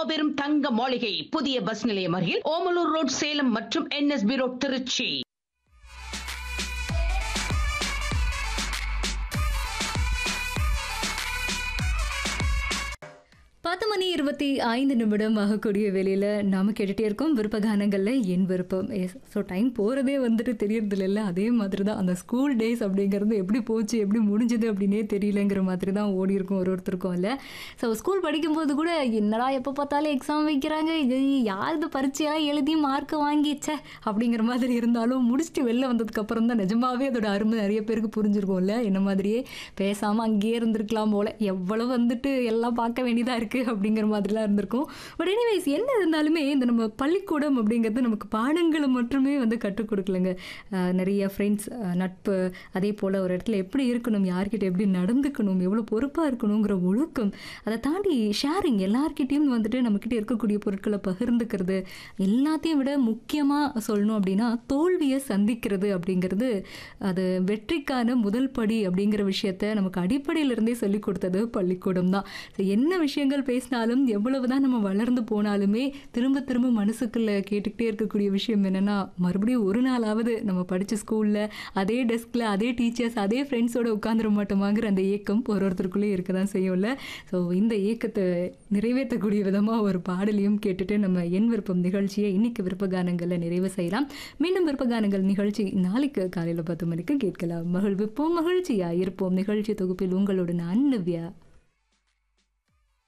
மாபெரும் தங்க மாளிகை புதிய பஸ் நிலையம் அருகில் ஓமலூர் ரோட் சேலம் மற்றும் என்எஸ்பி ரோட் திருச்சி பத்து மணி இருபத்தி ஐந்து நிமிடம் ஆகக்கூடிய வேலையில் நாம கேட்டுகிட்டே இருக்கோம் விருப்ப கானங்களில் என் விருப்பம் ஸோ டைம் போகிறதே வந்துட்டு தெரியறதில்ல இல்லை அதே மாதிரி தான் அந்த ஸ்கூல் டேஸ் அப்படிங்கிறது எப்படி போச்சு எப்படி முடிஞ்சது அப்படின்னே தெரியலங்கிற மாதிரி தான் ஓடி இருக்கும் ஒரு ஒருத்தருக்கும் இல்லை ஸோ ஸ்கூல் படிக்கும்போது கூட என்னடா எப்போ பார்த்தாலும் எக்ஸாம் வைக்கிறாங்க இது யார் இது பரீட்சையெல்லாம் எழுதி மார்க் வாங்கிச்சே அப்படிங்கிற மாதிரி இருந்தாலும் முடிச்சுட்டு வெளில வந்ததுக்கப்புறம் தான் நிஜமாவே அதோட அருமை நிறைய பேருக்கு புரிஞ்சிருக்கும்ல என்ன மாதிரியே பேசாமல் அங்கேயே இருந்திருக்கலாம் போல எவ்வளவு வந்துட்டு எல்லாம் பார்க்க வேண்டியதாக இருக்குது அப்படிங்கிற மாதிரிலாம் இருந்திருக்கும் பட் எனிவைஸ் என்ன இருந்தாலுமே இந்த நம்ம பள்ளிக்கூடம் அப்படிங்கிறது நமக்கு பாடங்களை மட்டுமே வந்து கற்றுக் கொடுக்கலங்க அஹ் நிறைய ஃப்ரெண்ட்ஸ் நட்பு அதே போல் ஒரு இடத்துல எப்படி இருக்கணும் யார்கிட்ட எப்படி நடந்துக்கணும் எவ்வளோ பொறுப்பாக இருக்கணுங்கிற ஒழுக்கம் அதை தாண்டி ஷேரிங் எல்லார்கிட்டேயும் வந்துட்டு நம்மக்கிட்ட இருக்கக்கூடிய பொருட்களை பகிர்ந்துக்கிறது எல்லாத்தையும் விட முக்கியமாக சொல்லணும் அப்படின்னா தோல்வியை சந்திக்கிறது அப்படிங்கிறது அது வெற்றிக்கான முதல் படி அப்படிங்கிற விஷயத்த நமக்கு அடிப்படையிலிருந்தே சொல்லி கொடுத்தது பள்ளிக்கூடம் தான் So, என்ன விஷயங்கள் பேசினாலும் எவ்வளவுதான் நம்ம வளர்ந்து போனாலுமே திரும்ப திரும்ப மனசுக்குள்ள கேட்டுக்கிட்டே இருக்கக்கூடிய விஷயம் என்னன்னா மறுபடியும் ஒரு நாளாவது நம்ம படித்த ஸ்கூலில் அதே டெஸ்கில் அதே டீச்சர்ஸ் அதே ஃப்ரெண்ட்ஸோட உட்காந்துட மாட்டோமாங்கிற அந்த ஏக்கம் ஒரு ஒருத்தருக்குள்ளே இருக்க தான் செய்யும்ல ஸோ இந்த ஏக்கத்தை நிறைவேற்றக்கூடிய விதமாக ஒரு பாடலையும் கேட்டுட்டு நம்ம என் விருப்பம் நிகழ்ச்சியை இன்னைக்கு விருப்ப கானங்களில் நிறைவு செய்யலாம் மீண்டும் விருப்ப கானங்கள் நிகழ்ச்சி நாளைக்கு காலையில் பத்து மணிக்கு கேட்கலாம் மகிழ்விப்போம் மகிழ்ச்சியா இருப்போம் நிகழ்ச்சி தொகுப்பில் உங்களோட நான் நிவ்யா